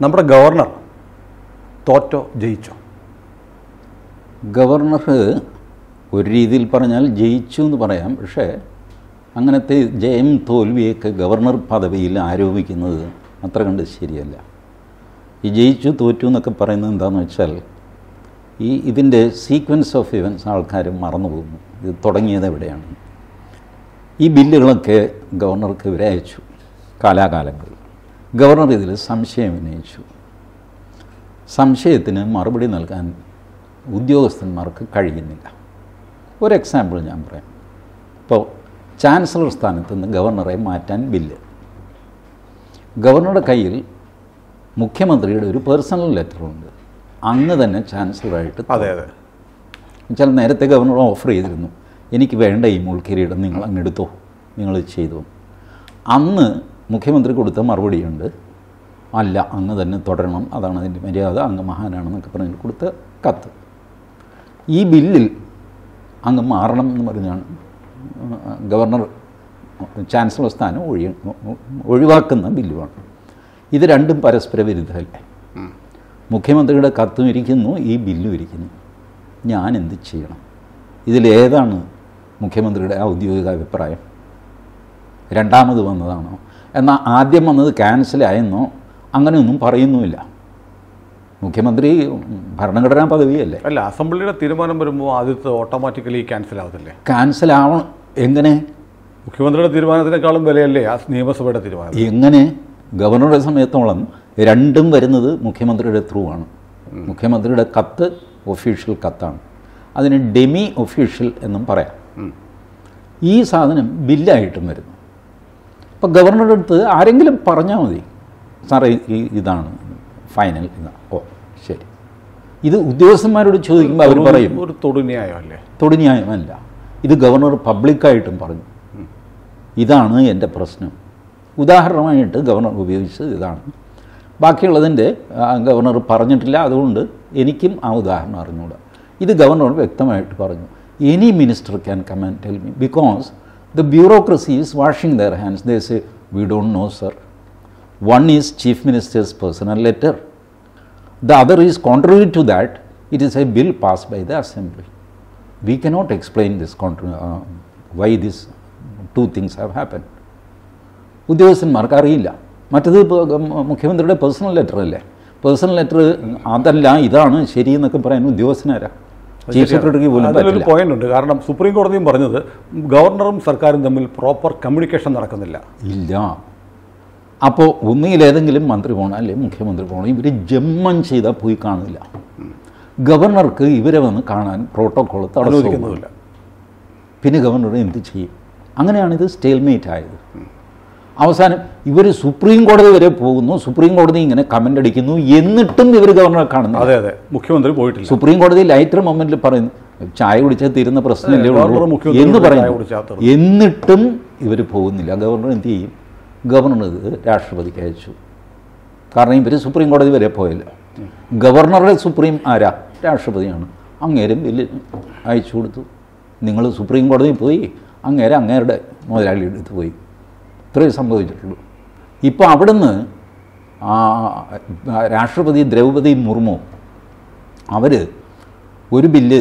നമ്മുടെ governor തോറ്റോ ജയിച്ചോ governor ഒരു രീതിയിൽ പറഞ്ഞാൽ ജയിച്ചു എന്ന് പറയാം പക്ഷേ അങ്ങനത്തെ ജയം തോൽവിയൊക്കെ ഗവർണർ പദവിയിൽ ആരോപിക്കുന്നത് അത്ര കണ്ട് ശരിയല്ല ഈ ജയിച്ചു തോറ്റു എന്നൊക്കെ പറയുന്നത് എന്താണെന്ന് വെച്ചാൽ ഈ ഇതിൻ്റെ സീക്വൻസ് ഓഫ് ഇവൻസ് ആൾക്കാർ മറന്നു പോകുന്നു ഇത് തുടങ്ങിയത് എവിടെയാണ് ഈ ബില്ലുകളൊക്കെ ഗവർണർക്ക് ഇവരെ അയച്ചു കാലാകാലങ്ങളിൽ ഗവർണർ ഇതിൽ സംശയം ഉന്നയിച്ചു സംശയത്തിന് മറുപടി നൽകാൻ ഉദ്യോഗസ്ഥന്മാർക്ക് കഴിയുന്നില്ല ഒരു എക്സാമ്പിൾ ഞാൻ പറയാം ഇപ്പോൾ ചാൻസലർ സ്ഥാനത്ത് നിന്ന് ഗവർണറെ മാറ്റാൻ ബില്ല് ഗവർണറുടെ കയ്യിൽ മുഖ്യമന്ത്രിയുടെ ഒരു പേഴ്സണൽ ലെറ്ററുണ്ട് അന്ന് തന്നെ ചാൻസലറായിട്ട് അതെ അതെ വെച്ചാൽ നേരത്തെ ഗവർണർ ഓഫർ ചെയ്തിരുന്നു എനിക്ക് വേണ്ട ഈ മുൾക്കിരീടം നിങ്ങൾ അങ്ങ് എടുത്തോ നിങ്ങൾ ചെയ്തു അന്ന് മുഖ്യമന്ത്രി കൊടുത്ത മറുപടിയുണ്ട് അല്ല അങ്ങ് തന്നെ തുടരണം അതാണ് അതിൻ്റെ മര്യാദ അങ്ങ് മഹാനാണെന്നൊക്കെ പറഞ്ഞ് കൊടുത്ത കത്ത് ഈ ബില്ലിൽ അങ്ങ് മാറണം എന്ന് പറഞ്ഞാണ് ഗവർണർ ചാൻസലർ സ്ഥാനം ഒഴി ഒഴിവാക്കുന്ന ബില്ലുമാണ് ഇത് രണ്ടും പരസ്പര വിരുദ്ധമല്ലേ മുഖ്യമന്ത്രിയുടെ കത്തും ഇരിക്കുന്നു ഈ ബില്ലും ഇരിക്കുന്നു ഞാൻ എന്ത് ചെയ്യണം ഇതിലേതാണ് മുഖ്യമന്ത്രിയുടെ ഔദ്യോഗിക അഭിപ്രായം രണ്ടാമത് വന്നതാണോ എന്നാൽ ആദ്യം വന്നത് ക്യാൻസലായെന്നോ അങ്ങനെയൊന്നും പറയുന്നുമില്ല മുഖ്യമന്ത്രി ഭരണഘടനാ പദവിയല്ലേ അല്ല അസംബ്ലിയുടെ തീരുമാനം വരുമ്പോൾ ആദ്യത്തെ ഓട്ടോമാറ്റിക്കലി ക്യാൻസൽ ആവത്തില്ലേ ക്യാൻസൽ ആവണം എങ്ങനെ മുഖ്യമന്ത്രിയുടെ തീരുമാനത്തിനേക്കാളും വിലയല്ലേ ആ നിയമസഭയുടെ തീരുമാനം എങ്ങനെ ഗവർണറുടെ സമയത്തോളം രണ്ടും വരുന്നത് മുഖ്യമന്ത്രിയുടെ ത്രൂ ആണ് മുഖ്യമന്ത്രിയുടെ കത്ത് ഒഫീഷ്യൽ കത്താണ് അതിന് ഡെമി ഒഫീഷ്യൽ എന്നും പറയാം ഈ സാധനം ബില്ലായിട്ടും വരുന്നു അപ്പോൾ ഗവർണറുടെ അടുത്ത് ആരെങ്കിലും പറഞ്ഞാൽ മതി സാറേ ഈ ഇതാണ് ഫൈനൽ ഇതാണ് ഓ ശരി ഇത് ഉദ്യോഗസ്ഥന്മാരോട് ചോദിക്കുമ്പോൾ അവർ പറയും ഒരു തൊടുന്യായം അല്ലേ തൊടുന്യായമല്ല ഇത് ഗവർണർ പബ്ലിക്കായിട്ടും പറഞ്ഞു ഇതാണ് എൻ്റെ പ്രശ്നം ഉദാഹരണമായിട്ട് ഗവർണർ ഉപയോഗിച്ചത് ഇതാണ് ബാക്കിയുള്ളതിൻ്റെ ആ, ഗവർണർ പറഞ്ഞിട്ടില്ല അതുകൊണ്ട് എനിക്കും ആ ഉദാഹരണം അറിഞ്ഞുകൂടാ ഇത് ഗവർണർ വ്യക്തമായിട്ട് പറഞ്ഞു any minister can come and tell me because the bureaucracy is washing their hands they say we don't know sir one is chief minister's personal letter The other is contrary to that, it is a bill passed by the assembly. We cannot explain this, contra- uh, why these two things have happened. ഉദ്യോഗസ്ഥന്മാർക്ക് അറിയില്ല മറ്റത് ഇപ്പോൾ ഗം- മുഖ്യമന്ത്രിയുടെ personal letter അല്ലേ personal letter അതല്ല ഇതാണ് ശരി എന്നൊക്കെ പറയാൻ ഉദ്യോഗസ്ഥനാരാ ചീഫ് സെക്രട്ടറിക്ക് പോലും അതിലൊരു പറ്റില്ല പോയിന്റ് ഉണ്ട് കാരണം സുപ്രീം കോടതിയും പറഞ്ഞത് ഗവർണറും സർക്കാരും തമ്മിൽ പ്രോപ്പർ കമ്മ്യൂണിക്കേഷൻ നടക്കുന്നില്ല ഇല്ല അപ്പോൾ ഒന്നുകിൽ ഏതെങ്കിലും മന്ത്രി പോകണം അല്ലെങ്കിൽ മുഖ്യമന്ത്രി പോകണം ഇവർ ജമ്മം ചെയ്താൽ പോയി കാണില്ല ഗവർണർക്ക് ഇവരെ വന്ന് കാണാൻ പ്രോട്ടോകോൾ തടസ്സവും അനുവദിക്കുന്നുമില്ല പിന്നെ ഗവർണർ എന്ത് ചെയ്യും അങ്ങനെയാണ് ഇത് സ്റ്റേൽമേറ്റ് ആയത് അവസാനം ഇവർ സുപ്രീം കോടതി വരെ പോകുന്നു സുപ്രീം കോടതി ഇങ്ങനെ കമൻ്റ് അടിക്കുന്നു എന്നിട്ടും ഇവർ ഗവർണറെ കാണുന്നു അതെ അതെ മുഖ്യമന്ത്രി പോയിട്ടില്ല സുപ്രീം കോടതി ലൈറ്റർ മൊമെന്റിൽ പറയുന്നു ചായ കുടിച്ചാൽ തീരുന്ന പ്രശ്നമില്ലേ അതെ, ഗവർണർ ഉള്ളൂ മുഖ്യമന്ത്രി എന്ന് ചായ പറയുന്നു കുടിച്ചാൽ തീർന്നു. എന്നിട്ടും ഇവർ പോകുന്നില്ല ഗവർണർ എന്ത് ചെയ്യും ഗവർണർ ഇത് രാഷ്ട്രപതിക്ക് അയച്ചു കാരണം ഇവർ സുപ്രീം കോടതി വരെ പോയില്ല ഗവർണറുടെ സുപ്രീം ആരാ രാഷ്ട്രപതിയാണ് അങ്ങേരും ബില്ല് അയച്ചു കൊടുത്തു നിങ്ങൾ സുപ്രീം കോടതിയിൽ പോയി അങ്ങേരെ അങ്ങേരുടെ മുതലാളി എടുത്ത് പോയി ഇത്രയേ സംഭവിച്ചിട്ടുള്ളൂ ഇപ്പോൾ അവിടുന്ന് ആ രാഷ്ട്രപതി ദ്രൗപദി മുർമു അവർ ഒരു ബില്ല്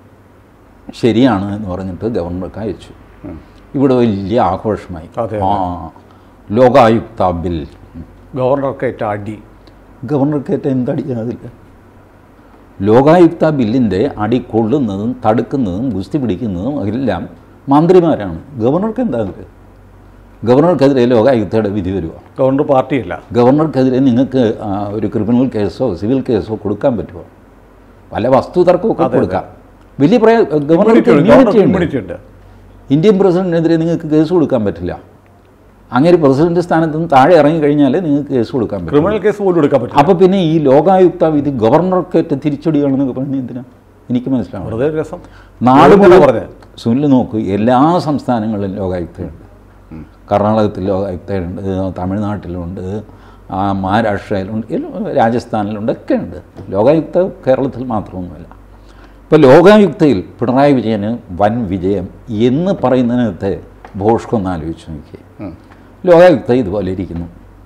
ശരിയാണ് എന്ന് പറഞ്ഞിട്ട് ഗവർണർക്ക് അയച്ചു ഇവിടെ വലിയ ആഘോഷമായി അതെ, ആ ലോകായുക്ത ബിൽ ഗവർണർക്ക് ഏറ്റ അടി ഗവർണർക്ക് ഏറ്റ എന്തടിയാണ് അതില്ല ലോകായുക്ത ബില്ലിൻ്റെ അടി കൊള്ളുന്നതും തടുക്കുന്നതും ഗുസ്തി പിടിക്കുന്നതും എല്ലാം മന്ത്രിമാരാണ് ഗവർണർക്ക് എന്താ അതിൽ ഗവർണർക്കെതിരെ ലോകായുക്തയുടെ വിധി വരുമോ ഗവർണർ പാർട്ടിയല്ല ഗവർണർക്കെതിരെ നിങ്ങൾക്ക് ആ, ഒരു ക്രിമിനൽ കേസോ സിവിൽ കേസോ കൊടുക്കാൻ പറ്റുമോ പല വസ്തു തർക്കമൊക്കെ കൊടുക്കാം വലിയ പ്രയ ഗവർണർക്ക് ഗവർണർക്ക് immunity ഉണ്ട്. immunity ഉണ്ട് ഇന്ത്യൻ പ്രസിഡന്റിനെതിരെ നിങ്ങൾക്ക് കേസ് കൊടുക്കാൻ പറ്റില്ല അങ്ങനെ പ്രസിഡന്റ് സ്ഥാനത്ത് നിന്ന് താഴെ ഇറങ്ങി കഴിഞ്ഞാലേ നിങ്ങൾക്ക് കേസ് കൊടുക്കാൻ പറ്റും ക്രിമിനൽ കേസ് പോലും എടുക്കാൻ പറ്റില്ല അപ്പോൾ പിന്നെ ഈ ലോകായുക്ത വിധി ഗവർണർക്കേറ്റ തിരിച്ചടിയാണെന്നൊക്കെ പറഞ്ഞ് എന്തിനാ എനിക്ക് മനസ്സിലാവും വെറുതെ ഒരു രസം നാട് മുഴുവൻ മുഴുവൻ പറഞ്ഞത് സുനിൽ നോക്കൂ എല്ലാ സംസ്ഥാനങ്ങളിലും ലോകായുക്തയുണ്ട് കർണാടകത്തിൽ ലോകായുക്തയുണ്ട് തമിഴ്നാട്ടിലുണ്ട് ആ, മഹാരാഷ്ട്രയിലുണ്ട് എല്ലാം രാജസ്ഥാനിലുണ്ട് ഒക്കെ ഉണ്ട് ലോകായുക്ത കേരളത്തിൽ മാത്രമൊന്നുമല്ല ഇപ്പോൾ ലോകായുക്തയിൽ പിണറായി വിജയന് വൻ വിജയം എന്ന് പറയുന്നതിനകത്ത് ഭോഷ്കൊന്ന് ആലോചിച്ച് നോക്കി ലോകായുക്ത ഇതുപോലെ ഇരിക്കുന്നു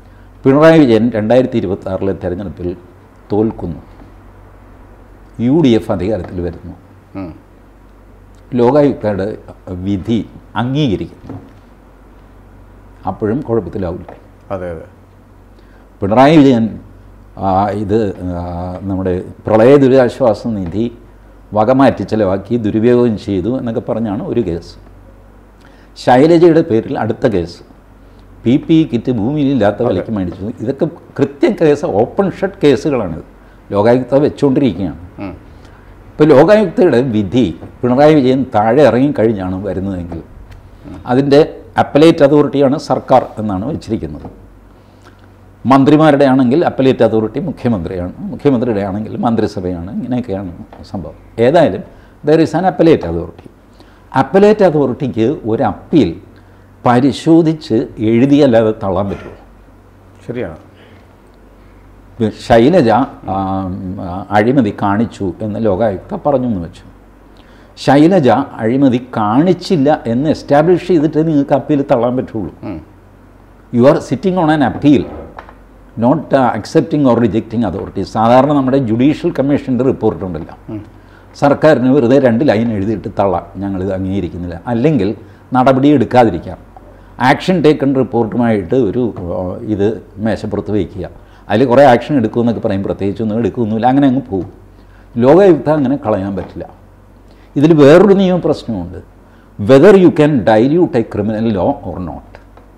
പിണറായി വിജയൻ രണ്ടായിരത്തി ഇരുപത്തി ആറിലെ തെരഞ്ഞെടുപ്പിൽ തോൽക്കുന്നു യു ഡി എഫ് അധികാരത്തിൽ വരുന്നു ഉം. ലോകായുക്തയുടെ വിധി അംഗീകരിക്കുന്നു അപ്പോഴും കുഴപ്പത്തിലാവില്ല അതെ അതെ പിണറായി വിജയൻ ആ, ഇത് ആ, നമ്മുടെ പ്രളയ ദുരിതാശ്വാസ നിധി വകമാറ്റി ചെലവാക്കി ദുരുപയോഗം ചെയ്തു എന്നൊക്കെ പറഞ്ഞാണ് ഒരു കേസ് ശൈലജയുടെ പേരിൽ അടുത്ത കേസ് പി പി കിറ്റ് ഭൂമിയിലില്ലാത്ത വിലയ്ക്ക് മേടിച്ചു ഇതൊക്കെ കൃത്യം കേസ് ഓപ്പൺ ഷട്ട് കേസുകളാണിത് ലോകായുക്ത വെച്ചുകൊണ്ടിരിക്കുകയാണ് ഉം. ഇപ്പോൾ ലോകായുക്തയുടെ വിധി പിണറായി വിജയൻ താഴെ ഇറങ്ങിക്കഴിഞ്ഞാണ് വരുന്നതെങ്കിൽ അതിൻ്റെ അപ്പലേറ്റ് അതോറിറ്റിയാണ് സർക്കാർ എന്നാണ് വെച്ചിരിക്കുന്നത് മന്ത്രിമാരുടെ ആണെങ്കിൽ അപ്പലേറ്റ് അതോറിറ്റി മുഖ്യമന്ത്രിയാണ് മുഖ്യമന്ത്രിയുടെ ആണെങ്കിൽ മന്ത്രിസഭയാണ് ഇങ്ങനെയൊക്കെയാണ് സംഭവം ഏതായാലും there is an appellate authority appellate അതോറിറ്റിക്ക് ഒരു അപ്പീൽ പരിശോധിച്ച് എഴുതിയല്ലാതെ തള്ളാൻ പറ്റുമോ ശരിയാണ് ശൈലജ ആ, ആ, അഴിമതി കാണിച്ചു എന്ന് ലോകായുക്ത പറഞ്ഞു എന്ന് വെച്ചു ശൈലജ അഴിമതി കാണിച്ചില്ല എന്ന് എസ്റ്റാബ്ലിഷ് ചെയ്തിട്ട് നിങ്ങൾക്ക് അപ്പീൽ തള്ളാൻ പറ്റുള്ളൂ ഉം. You are sitting on an appeal not accepting or rejecting authority സാധാരണ നമ്മുടെ ജുഡീഷ്യൽ കമ്മീഷൻ്റെ റിപ്പോർട്ടുണ്ടല്ലോ സർക്കാരിന് വെറുതെ രണ്ട് ലൈൻ എഴുതിയിട്ട് തള്ളാം ഞങ്ങളിത് അംഗീകരിക്കുന്നില്ല അല്ലെങ്കിൽ നടപടി എടുക്കാതിരിക്കാം ആക്ഷൻ ടേക്കൺ റിപ്പോർട്ടുമായിട്ട് ഒരു ആ, ഇത് മേശപ്പുറത്ത് വയ്ക്കുക അതിൽ കുറേ ആക്ഷൻ എടുക്കുമെന്നൊക്കെ പറയും പ്രത്യേകിച്ചൊന്നും എടുക്കുന്നില്ല അങ്ങനെ അങ്ങ് പോകും ലോകയുക്ത അങ്ങനെ കളയാൻ പറ്റില്ല ഇതിൽ വേറൊരു നിയമ പ്രശ്നമുണ്ട് whether you can dilute a criminal law or not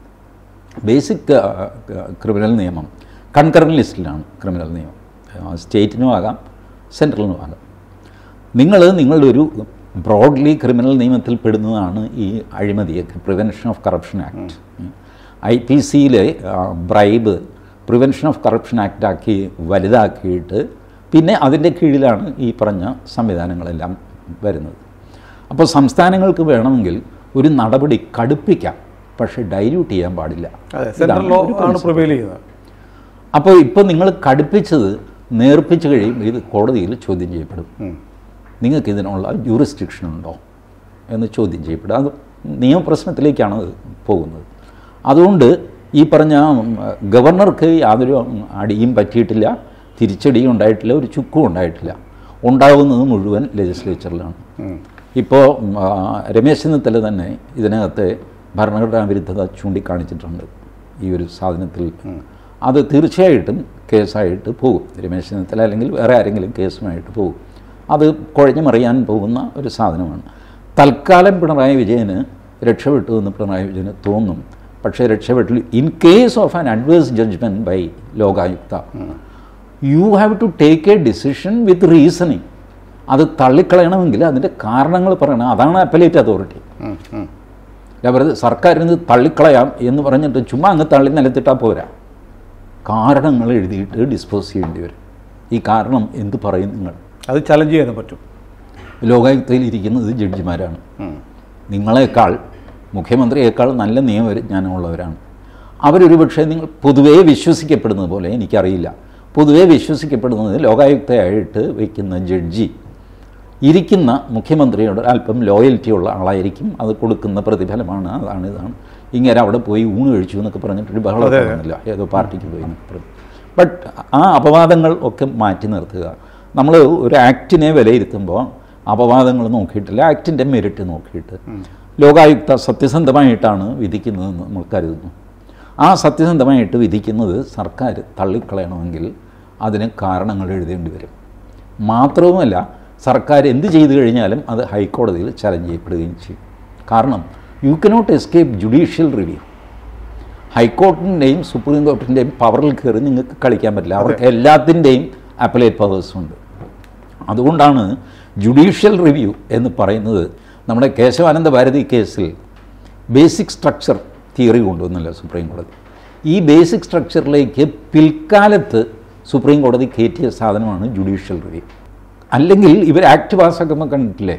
basic criminal നിയമം കൺകറൻ ലിസ്റ്റിലാണ് ക്രിമിനൽ നിയമം സ്റ്റേറ്റിനും ആകാം സെൻട്രലിനും ആകാം നിങ്ങൾ നിങ്ങളുടെ ഒരു ബ്രോഡ്ലി ക്രിമിനൽ നിയമത്തിൽ പെടുന്നതാണ് ഈ അഴിമതിയൊക്കെ prevention of corruption act I P സിയിലെ bribe prevention of corruption act ആക്കി വലുതാക്കിയിട്ട് പിന്നെ അതിൻ്റെ കീഴിലാണ് ഈ പറഞ്ഞ സംവിധാനങ്ങളെല്ലാം വരുന്നത് അപ്പോൾ സംസ്ഥാനങ്ങൾക്ക് വേണമെങ്കിൽ ഒരു നടപടി കടുപ്പിക്കാം പക്ഷേ ഡൈല്യൂട്ട് ചെയ്യാൻ പാടില്ല അതെ ഇതാണ് സെൻട്രൽ ലോ ഒരു ആണ് principle. പ്രിവെയിൽ ചെയ്യുന്നത് അപ്പോൾ ഇപ്പോൾ നിങ്ങൾ കടുപ്പിച്ചത് നേർപ്പിച്ച് കഴിയുമ്പോൾ ഇത് കോടതിയിൽ ചോദ്യം ചെയ്യപ്പെടും ഉം. നിങ്ങൾക്ക് നിങ്ങൾക്ക് ഇതിനുള്ള ജൂറിസ്ഡിക്ഷൻ ഉണ്ടോ എന്ന് ചോദ്യം ചെയ്യപ്പെടും അത് നിയമപ്രശ്നത്തിലേക്കാണ് അത് പോകുന്നത് അതുകൊണ്ട് ഈ പറഞ്ഞ ഉം, ഗവർണർക്ക് യാതൊരു അടിയും പറ്റിയിട്ടില്ല തിരിച്ചടിയും ഉണ്ടായിട്ടില്ല ഒരു ചുക്കും ഉണ്ടായിട്ടില്ല ഉണ്ടാകുന്നത് മുഴുവൻ ലെജിസ്ലേച്ചറിലാണ് ഇപ്പോൾ ഉം, ആ, രമേശ് ചെന്നിത്തല തന്നെ ഇതിനകത്തെ ഭരണഘടനാ വിരുദ്ധത ചൂണ്ടിക്കാണിച്ചിട്ടുണ്ട് ഈ ഒരു സാധനത്തിൽ അത് തീർച്ചയായിട്ടും കേസായിട്ട് പോകും രമേശ് ചെന്നിത്തല അല്ലെങ്കിൽ വേറെ ആരെങ്കിലും കേസുമായിട്ട് പോകും അത് കുഴഞ്ഞു മറിയാൻ പോകുന്ന ഒരു സാധനമാണ് തൽക്കാലം പിണറായി വിജയന് രക്ഷപ്പെട്ടു എന്ന് പിണറായി വിജയന് തോന്നും പക്ഷേ രക്ഷപ്പെട്ടില്ല in case of an adverse judgment by Lokayukta you have to take a decision with reasoning അത് തള്ളിക്കളയണമെങ്കിൽ അതിൻ്റെ കാരണങ്ങൾ പറയണം അതാണ് അപ്പലേറ്റ് അതോറിറ്റി ഞാൻ വെറുതെ സർക്കാരിന് തള്ളിക്കളയാം എന്ന് പറഞ്ഞിട്ട് ചുമ്മാ അങ്ങ് തള്ളി നിലത്തിട്ടാൽ പോരാ കാരണങ്ങൾ എഴുതിയിട്ട് ഡിസ്പോസ് ചെയ്യേണ്ടി വരും ഈ കാരണം എന്ത് പറയും നിങ്ങൾ അത് ചലഞ്ച് ചെയ്യാനും പറ്റും ലോകായുക്തയിൽ ഇരിക്കുന്നത് ജഡ്ജിമാരാണ് നിങ്ങളെക്കാൾ മുഖ്യമന്ത്രിയേക്കാൾ നല്ല നിയമജ്ഞാനമുള്ളവരാണ് അവരൊരു പക്ഷേ നിങ്ങൾ പൊതുവേ വിശ്വസിക്കപ്പെടുന്നത് പോലെ എനിക്കറിയില്ല പൊതുവേ വിശ്വസിക്കപ്പെടുന്നത് ലോകായുക്തയായിട്ട് വയ്ക്കുന്ന ജഡ്ജി ഇരിക്കുന്ന മുഖ്യമന്ത്രിയോട് അല്പം ലോയൽറ്റി ഉള്ള ആളായിരിക്കും അത് കൊടുക്കുന്ന പ്രതിഫലമാണ് അതാണ് ഇതാണ് ഇങ്ങനെ അവിടെ പോയി ഊണ് കഴിച്ചു എന്നൊക്കെ പറഞ്ഞിട്ടൊരു ബഹളം അതെ, അതെ. പറഞ്ഞില്ല ഏതോ പാർട്ടിക്ക് പോയി എന്നൊക്കെ പറഞ്ഞു ബട്ട് ആ അപവാദങ്ങൾ ഒക്കെ മാറ്റി നിർത്തുക നമ്മൾ ഒരു ആക്ടിനെ വിലയിരുത്തുമ്പോൾ അപവാദങ്ങൾ നോക്കിയിട്ടില്ല ആക്ടിൻ്റെ മെരിറ്റ് നോക്കിയിട്ട് ലോകായുക്ത സത്യസന്ധമായിട്ടാണ് വിധിക്കുന്നതെന്ന് നമ്മൾ കരുതുന്നു ആ സത്യസന്ധമായിട്ട് വിധിക്കുന്നത് സർക്കാർ തള്ളിക്കളയണമെങ്കിൽ അതിന് കാരണങ്ങൾ എഴുതേണ്ടി വരും മാത്രവുമല്ല സർക്കാർ എന്ത് ചെയ്തു കഴിഞ്ഞാലും അത് ഹൈക്കോടതിയിൽ ചലഞ്ച് ചെയ്യപ്പെടുകയും ചെയ്യും കാരണം you cannot escape judicial review ഹൈക്കോർട്ടിൻ്റെയും സുപ്രീം കോർട്ടിൻ്റെയും പവറിൽ കയറി നിങ്ങൾക്ക് കളിക്കാൻ പറ്റില്ല അവർക്ക് എല്ലാത്തിൻ്റെയും അപ്പലേറ്റ് പവേഴ്സ് ഉണ്ട് അതുകൊണ്ടാണ് ജുഡീഷ്യൽ റിവ്യൂ എന്ന് പറയുന്നത് നമ്മുടെ കേശവാനന്ദ ഭാരതി കേസിൽ ബേസിക് സ്ട്രക്ചർ തിയറി കൊണ്ടുവന്നല്ലോ സുപ്രീം കോടതി ഈ ബേസിക് സ്ട്രക്ചറിലേക്ക് പിൽക്കാലത്ത് സുപ്രീം കോടതി കയറ്റിയ സാധനമാണ് ജുഡീഷ്യൽ റിവ്യൂ അല്ലെങ്കിൽ ഇവർ ആക്ട് പാസ്സാക്കുമ്പോൾ കണ്ടിട്ടില്ലേ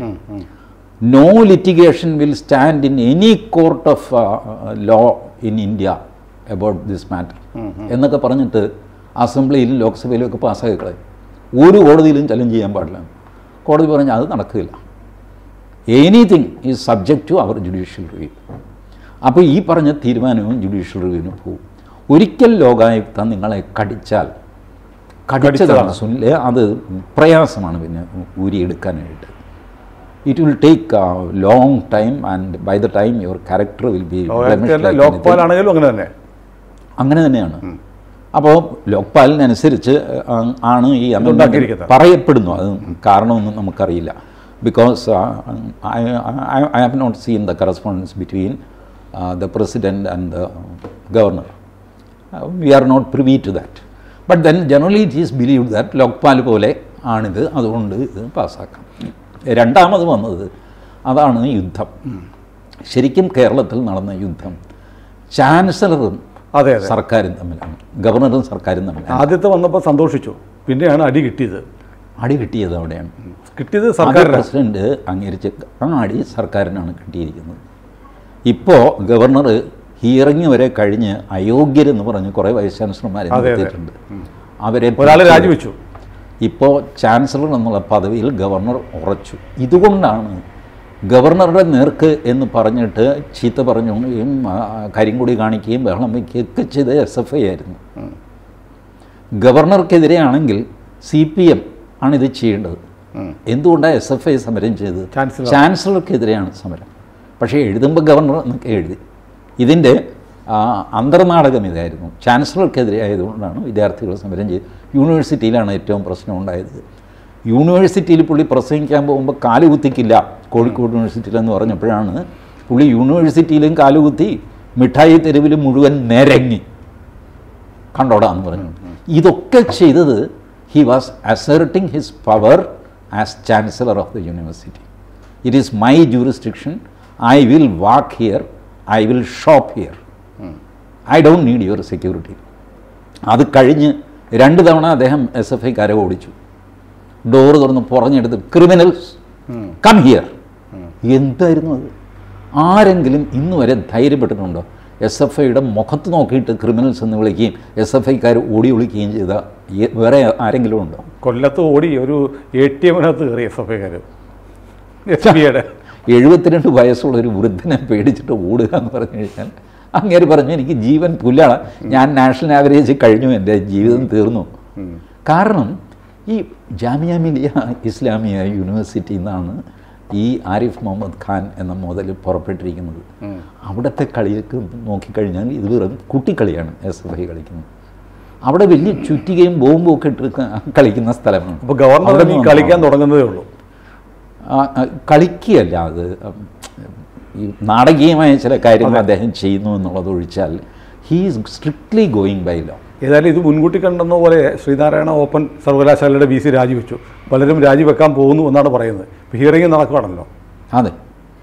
no litigation will stand in any court of law in India about this matter എന്നൊക്കെ പറഞ്ഞിട്ട് അസംബ്ലിയിലും ലോക്സഭയിലും ഒക്കെ പാസ്സാക്കി കളയും ഒരു കോടതിയിലും ചലഞ്ച് ചെയ്യാൻ പാടില്ല കോടതി പറഞ്ഞാൽ അത് നടക്കില്ല എനിത്തിങ് ഈസ് സബ്ജക്റ്റ് ടു അവർ ജുഡീഷ്യൽ റിവ്യൂ അപ്പോൾ ഈ പറഞ്ഞ തീരുമാനവും ജുഡീഷ്യൽ റിവ്യൂവിന് പോകും ഒരിക്കൽ ലോകായുക്ത നിങ്ങളെ കടിച്ചാൽ കടിച്ചതാണ് സുനിലെ അത് പ്രയാസമാണ് പിന്നെ ഊരിയെടുക്കാനായിട്ട് it will take long time and by the time your character will be ലോക്പാലാണെങ്കിലും അങ്ങനെ തന്നെ അങ്ങനെ തന്നെയാണ് അപ്പോൾ ലോക്പാലിനനുസരിച്ച് ആ- ആണ് ഈ amendment ഉണ്ടാക്കിയിരിക്കുന്നത്. പറയപ്പെടുന്നു അത് കാരണമൊന്നും നമുക്കറിയില്ല because I have not seen the correspondence between the president and the governor we are not privy to that but then generally it is believe that Lokpal പോലെ ആണിത് അതുകൊണ്ട് ഇത് പാസ്സാക്കാം രണ്ടാമത് വന്നത് അതാണ് യുദ്ധം ശരിക്കും കേരളത്തിൽ നടന്ന യുദ്ധം ചാൻസലറും അതെ അതെ സർക്കാരും തമ്മിലാണ് ഗവർണറും സർക്കാരും തമ്മിലാണ് ആദ്യത്തെ വന്നപ്പോൾ സന്തോഷിച്ചു പിന്നെയാണ് അടി കിട്ടിയത് അടി കിട്ടിയത് അവിടെയാണ് കിട്ടിയത് ആദ്യം സർക്കാരിനാണ് പ്രസിഡന്റ് അംഗീകരിച്ച് ആ അടി സർക്കാരിനാണ് കിട്ടിയിരിക്കുന്നത് ഇപ്പോൾ ഗവർണർ ഹിയറിംഗ് വരെ കഴിഞ്ഞ് അയോഗ്യരെന്ന് പറഞ്ഞ് കുറേ വൈസ് ചാൻസലർമാരെ അതെ, അതെ. നിർത്തിയിട്ടുണ്ട് അവരെ ഒരാൾ പിടിച്ച് രാജിവെച്ചു ഇപ്പോൾ ചാൻസലർ എന്നുള്ള പദവിയിൽ ഗവർണർ ഉറച്ചു ഇതുകൊണ്ടാണ് ഗവർണറുടെ നേർക്ക് എന്ന് പറഞ്ഞിട്ട് ചീത്ത പറഞ്ഞുകൊണ്ടുകയും ആ, കരിങ്കൊടി കാണിക്കുകയും ബഹളം വയ്ക്കുകയൊക്കെ ചെയ്ത എസ് എഫ് ഐ ആയിരുന്നു ഗവർണർക്കെതിരെയാണെങ്കിൽ സി പി എം ആണ് ഇത് ചെയ്യേണ്ടത് എന്തുകൊണ്ടാണ് എസ് എഫ് ഐ സമരം ചെയ്തത് ചാൻസലർ. ചാൻസലർക്കെതിരെയാണ് സമരം പക്ഷേ എഴുതുമ്പോൾ ഗവർണർ എന്നൊക്കെ എഴുതി ഇതിൻ്റെ ആ, അന്തർനാടകം ഇതായിരുന്നു ചാൻസലർക്കെതിരെ ആയതുകൊണ്ടാണ് വിദ്യാർത്ഥികൾ സമരം ചെയ്ത് യൂണിവേഴ്സിറ്റിയിലാണ് ഏറ്റവും പ്രശ്നം ഉണ്ടായത് യൂണിവേഴ്സിറ്റിയിൽ പുള്ളി പ്രസംഗിക്കാൻ പോകുമ്പോൾ കാലുകുത്തിക്കില്ല കോഴിക്കോട് യൂണിവേഴ്സിറ്റിയിൽ എന്ന് പറഞ്ഞപ്പോഴാണ് പുള്ളി യൂണിവേഴ്സിറ്റിയിലും കാലുകുത്തി മിഠായി തെരുവിൽ മുഴുവൻ നിരങ്ങി കണ്ടോടാന്ന് പറഞ്ഞു ഇതൊക്കെ ചെയ്തത് he was asserting his power as chancellor of the university it is my jurisdiction I will walk here I will shop here I don't need your security അത് കഴിഞ്ഞ് രണ്ട് തവണ അദ്ദേഹം എസ് എഫ് ഐക്കാരെ ഓടിച്ചു ഡോറ് തുറന്ന് പുറഞ്ഞെടുത്ത് ക്രിമിനൽസ് കം ഹിയർ എന്തായിരുന്നു അത് ആരെങ്കിലും ഇന്ന് വരെ ധൈര്യപ്പെട്ടിട്ടുണ്ടോ എസ് എഫ് ഐയുടെ മുഖത്ത് നോക്കിയിട്ട് ക്രിമിനൽസ് എന്ന് വിളിക്കുകയും എസ് എഫ് ഐക്കാർ ഓടി വിളിക്കുകയും ചെയ്ത ഏ- വേറെ ആരെങ്കിലും ഉണ്ടോ കൊല്ലത്ത് ഓടി ഒരു എ ടി എമ്മിനകത്ത് കയറി എസ് എഫ് ഐക്കാർ എസ് ബിയുടെ എഴുപത്തിരണ്ട് വയസ്സുള്ള ഒരു വൃദ്ധനെ പേടിച്ചിട്ട് ഓടുക എന്ന് പറഞ്ഞു കഴിഞ്ഞാൽ അങ്ങേര് പറഞ്ഞു എനിക്ക് ജീവൻ പുല്ലാണ് ഞാൻ നാഷണൽ ആവറേജ് കഴിഞ്ഞു എൻ്റെ ജീവിതം തീർന്നു കാരണം ഈ ജാമിയ മിലിയ ഇസ്ലാമിയ യൂണിവേഴ്സിറ്റി എന്നാണ് ഈ ആരിഫ് മുഹമ്മദ് ഖാൻ എന്ന മുതൽ പുറപ്പെട്ടിരിക്കുന്നത് അവിടുത്തെ കളിയൊക്കെ നോക്കിക്കഴിഞ്ഞാൽ ഇത് വെറും കുട്ടിക്കളിയാണ് എസ് എഫ് ഐ കളിക്കുന്നത് അവിടെ വലിയ ചുറ്റികയും ബോംബും ഒക്കെ ഇട്ട് ക- കളിക്കുന്ന സ്ഥലമാണ് അപ്പോൾ ഗവർണർ അവിടെ ഇനി നിന്ന് കളിക്കാൻ തുടങ്ങുന്നതേ ഉള്ളൂ ആ, ആ, കളിക്കുകയല്ല അത് ഉം, ഈ നാടകീയമായ ചില കാര്യങ്ങൾ അദ്ദേഹം ചെയ്യുന്നു എന്നുള്ളത് ഒഴിച്ചാൽ he is strictly going by law ഏതായാലും ഇത് മുൻകൂട്ടി കണ്ടെന്ന പോലെ ശ്രീനാരായണ ഓപ്പൺ സർവകലാശാലയുടെ വി സി രാജിവെച്ചു പലരും രാജിവെക്കാൻ പോകുന്നു എന്നാണ് പറയുന്നത് ഇപ്പോൾ ഹിയറിംഗ് നടക്കുകയാണല്ലോ അതെ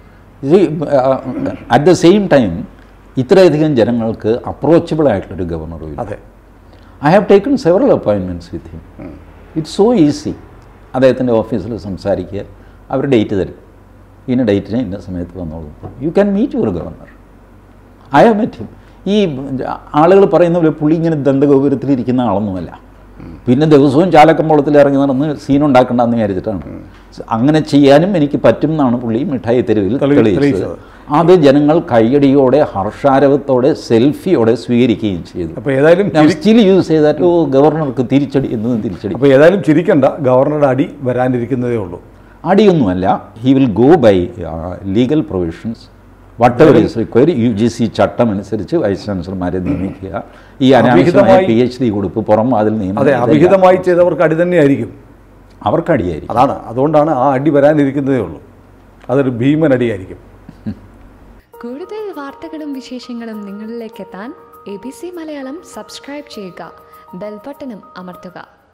അറ്റ് ദ സെയിം ടൈം ഇത്രയധികം ജനങ്ങൾക്ക് അപ്രോച്ചബിൾ ആയിട്ടുള്ളൊരു ഗവർണറും ഇല്ല അതെ I have taken several appointments with him it's so easy അദ്ദേഹത്തിൻ്റെ ഓഫീസിൽ സംസാരിക്കുക അവർ ഡേറ്റ് തരും ഇന്ന ഡേറ്റിന് ഇന്ന സമയത്ത് വന്നോളൂ you can meet your governor I have met him ഈ ആളുകൾ പറയുന്ന പോലെ പുള്ളി ഇങ്ങനെ ദന്തഗോപുരത്തിലിരിക്കുന്ന ആളൊന്നുമല്ല പിന്നെ ദിവസവും ചാലക്കമ്പോളത്തിൽ ഇറങ്ങി നടന്ന് സീൻ ഉണ്ടാക്കണ്ടെന്ന് വിചാരിച്ചിട്ടാണ് അങ്ങനെ ചെയ്യാനും എനിക്ക് പറ്റും എന്നാണ് പുള്ളി മിഠായി തെരുവിൽ തെളി- തെളിയിച്ചത് തെളിയിച്ചത്. അത് ജനങ്ങൾ കൈയടിയോടെ ഹർഷാരവത്തോടെ സെൽഫിയോടെ സ്വീകരിക്കുകയും ചെയ്തു അപ്പോൾ ഏതായാലും ഞാൻ സ്റ്റിൽ യൂസ് ചെയ്താൽ ഓ ഗവർണർക്ക് തിരിച്ചടി എന്നതും തിരിച്ചടി അപ്പോൾ ഏതായാലും ചിരിക്കണ്ട ഗവർണറുടെ അടി വരാനിരിക്കുന്നതേ ഉള്ളൂ അടിയൊന്നുമല്ല he will go by legal provisions whatever is require U G C ചട്ടം അനുസരിച്ച് വൈസ് ചാൻസലർമാരെ നിയമിക്കുക ഈ അനാവശ്യമായ അവിഹിതമായി- പി എച്ച് ഡി കൊടുപ്പ് പുറം അതിൽ അതെ നിയമനം അവിഹിതമായി ചെയ്തവർക്ക് അടി തന്നെയായിരിക്കും അവർക്ക് അടിയായിരിക്കും അതാണ് അതുകൊണ്ടാണ് ആ അടി വരാനിരിക്കുന്നതേ ഉള്ളൂ അതൊരു ഭീമൻ അടിയായിരിക്കും കൂടുതൽ വാർത്തകളും വിശേഷങ്ങളും നിങ്ങളിലേക്ക് എത്താൻ A B C Malayalam subscribe ചെയ്യുക ബെൽബട്ടനും അമർത്തുക